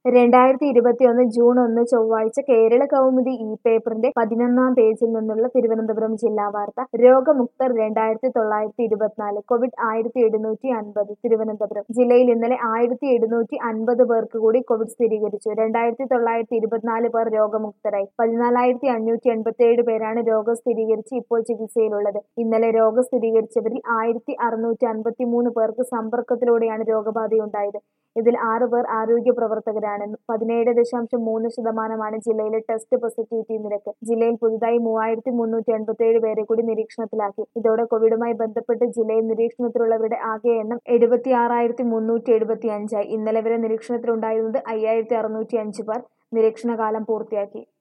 രണ്ടായിരത്തി ഇരുപത്തിയൊന്ന് ജൂൺ ഒന്ന് ചൊവ്വാഴ്ച കേരള കൗമുദി ഈ പേപ്പറിന്റെ പതിനൊന്നാം പേജിൽ നിന്നുള്ള തിരുവനന്തപുരം ജില്ലാ വാർത്ത രോഗമുക്തർ രണ്ടായിരത്തി തൊള്ളായിരത്തി ഇരുപത്തിനാല് കോവിഡ് ആയിരത്തി എഴുന്നൂറ്റി അൻപത് തിരുവനന്തപുരം ജില്ലയിൽ ഇന്നലെ ആയിരത്തി എഴുന്നൂറ്റി അൻപത് പേർക്ക് കൂടി കോവിഡ് സ്ഥിരീകരിച്ചു രണ്ടായിരത്തി തൊള്ളായിരത്തി ഇരുപത്തിനാല് പേർ രോഗമുക്തരായി പതിനാലായിരത്തി അഞ്ഞൂറ്റി എൺപത്തിയേഴ് പേരാണ് രോഗം സ്ഥിരീകരിച്ച് ഇപ്പോൾ ചികിത്സയിലുള്ളത് ഇന്നലെ രോഗം സ്ഥിരീകരിച്ചവരിൽ ആയിരത്തി അറുന്നൂറ്റി അൻപത്തി മൂന്ന് പേർക്ക് സമ്പർക്കത്തിലൂടെയാണ് രോഗബാധയുണ്ടായത് ഇതിൽ ആറ് പേർ ആരോഗ്യ പ്രവർത്തകരാണ് പതിനേഴ് ദശാംശം മൂന്ന് ശതമാനമാണ് ജില്ലയിലെ ടെസ്റ്റ് പോസിറ്റിവിറ്റി നിരക്ക് ജില്ലയിൽ പുതുതായി മൂവായിരത്തി മുന്നൂറ്റി എൺപത്തിയേഴ് പേരെ കൂടി നിരീക്ഷണത്തിലാക്കി ഇതോടെ കോവിഡുമായി ബന്ധപ്പെട്ട് ജില്ലയിൽ നിരീക്ഷണത്തിലുള്ളവരുടെ ആകെ എണ്ണം എഴുപത്തി ആറായിരത്തി മുന്നൂറ്റി എഴുപത്തി അഞ്ചായി ഇന്നലെ വരെ നിരീക്ഷണത്തിലുണ്ടായിരുന്നത് അയ്യായിരത്തി അറുന്നൂറ്റി അഞ്ച് പേർ നിരീക്ഷണകാലം പൂർത്തിയാക്കി